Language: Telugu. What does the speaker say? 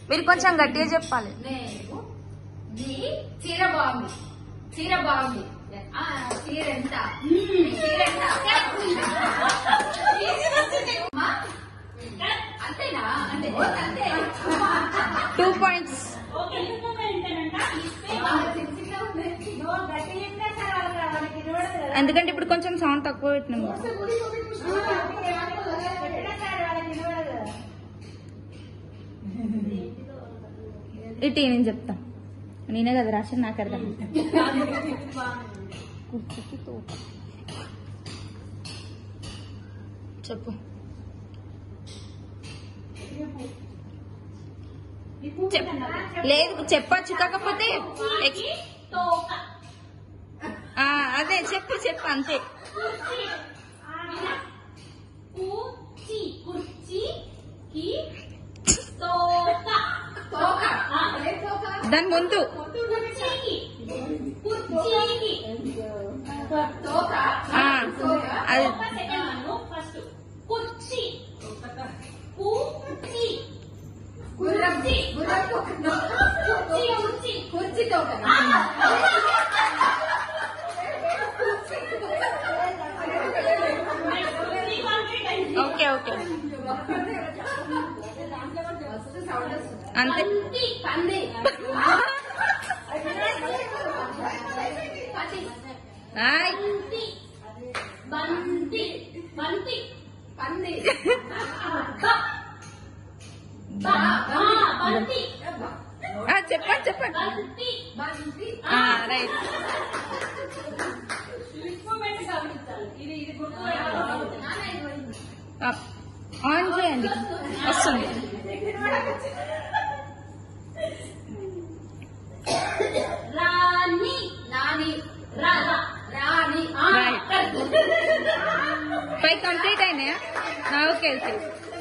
మీరు కొంచెం గట్టిగా చెప్పాలి నేను నీ చీర బాగుంది చీర బాగుంది ఆ, చీర ఎంత చీర ఎంత అమ్మా, అంతేనా అంటే అంతే టూ పాయింట్స్ ఎందుకంటే ఇప్పుడు కొంచెం సౌండ్ తక్కువ పెట్టినాము ఇటు నేను చెప్తా నేనే కదా రాసిన నాకు అర్థం కుర్చీకి తోక. చెప్పు చెప్- లేదు చెప్పచ్చు కాకపోతే ఎక్స్- ఆ, అదే చెప్పు చెప్పు అంతే కుర్చీ కుర్చీకి తోక తోక ఏ తోక దాని ముందు కుర్చీకి కుర్చీకి తోక ఆ, అది ఒక సెకండ్ అను ఫస్ట్ కుర్చీ కుర్చీ గుర్రం గుర్రం తోక కుర్చీ కుర్చీ కుర్చీ తోక త్రీ కాంక్రీట్ అయింది ఓకే ఓకే సౌండ్ వస్తుంది అంతే పంది పంది ఆయ్. బంతి బంతి పంది బ- ఆ, బంతి ఆ, చెప్పండి చెప్పండి బంతి బంతి ఆ, రైట్ ఇది ఇది గుర్తు ఆ, ఆన్ చేయండి వస్తుంది రాణి నాని రా రాణి ఆ, Right. ఫైవ్ కంప్లీట్ అయినాయా ఆ, ఓకే ఓకే